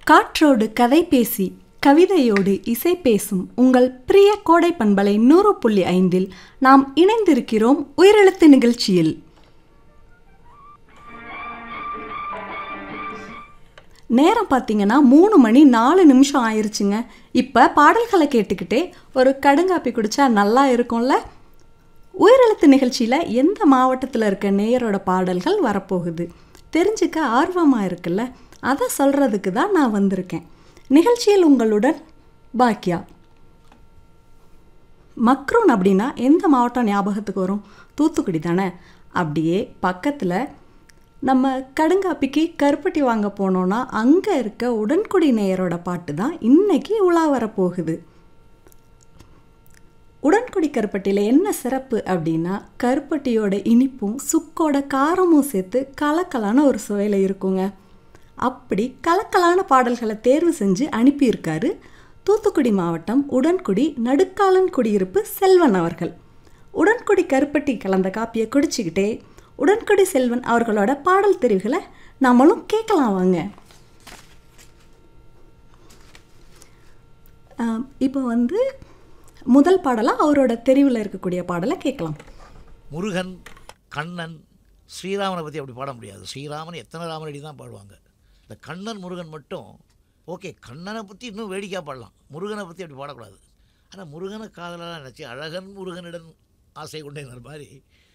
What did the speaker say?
காற்றோடு கதை பேசி கவிதையோடு இசை பேசும் உங்கள் பிரிய கோடை பண்பலை நூறு புள்ளி ஐந்தில் நாம் இணைந்திருக்கிறோம் உயிரெழுத்து நிகழ்ச்சியில் நேரம் பார்த்தீங்கன்னா மூணு மணி நாலு நிமிஷம் ஆயிருச்சுங்க இப்போ பாடல்களை கேட்டுக்கிட்டே ஒரு கடுங்காப்பி குடிச்சா நல்லா இருக்கும்ல உயிரெழுத்து நிகழ்ச்சியில் எந்த மாவட்டத்தில் இருக்க நேயரோட பாடல்கள் வரப்போகுது தெரிஞ்சுக்க ஆர்வமாக இருக்குல்ல அதை சொல்கிறதுக்கு தான் நான் வந்திருக்கேன் நிகழ்ச்சியில் உங்களுடன் பாக்கியா மக்ரூன் அப்படின்னா எந்த மாவட்டம் ஞாபகத்துக்கு வரும் தூத்துக்குடி தானே அப்படியே பக்கத்தில் நம்ம கடுங்காப்பிக்கு கருப்பட்டி வாங்க போனோன்னா அங்கே இருக்க உடன்குடி நேயரோட பாட்டு தான் இன்னைக்கு உலா வரப்போகுது உடன்குடி கருப்பட்டியில் என்ன சிறப்பு அப்படின்னா கருப்பட்டியோட இனிப்பும் சுக்கோட காரமும் சேர்த்து கலக்கலான ஒரு சுவையில் இருக்குங்க அப்படி கலக்கலான பாடல்களை தேர்வு செஞ்சு அனுப்பியிருக்காரு தூத்துக்குடி மாவட்டம் உடன்குடி நடுக்காலன் குடியிருப்பு செல்வன் அவர்கள் உடன்குடி கருப்பட்டி கலந்த காப்பியை குடிச்சிக்கிட்டே உடன்குடி செல்வன் அவர்களோட பாடல் தெரிவுகளை நம்மளும் கேட்கலாம் வாங்க ஆம், இப்போ வந்து முதல் பாடலாக அவரோட தெரிவில் இருக்கக்கூடிய பாடலை கேட்கலாம் முருகன் கண்ணன் ஸ்ரீராமனை பற்றி அப்படி பாட முடியாது ஸ்ரீராமன் எத்தனை ராமனடி தான் பாடுவாங்க இந்த கண்ணன் முருகன் மட்டும் ஓகே கண்ணனை பற்றி இன்னும் வேடிக்கையாக பாடலாம் முருகனை பற்றி அப்படி பாடக்கூடாது ஆனால் முருகனை காதலாக நினச்சி அழகன் முருகனிடம் ஆசை கொண்டேங்கிற மாதிரி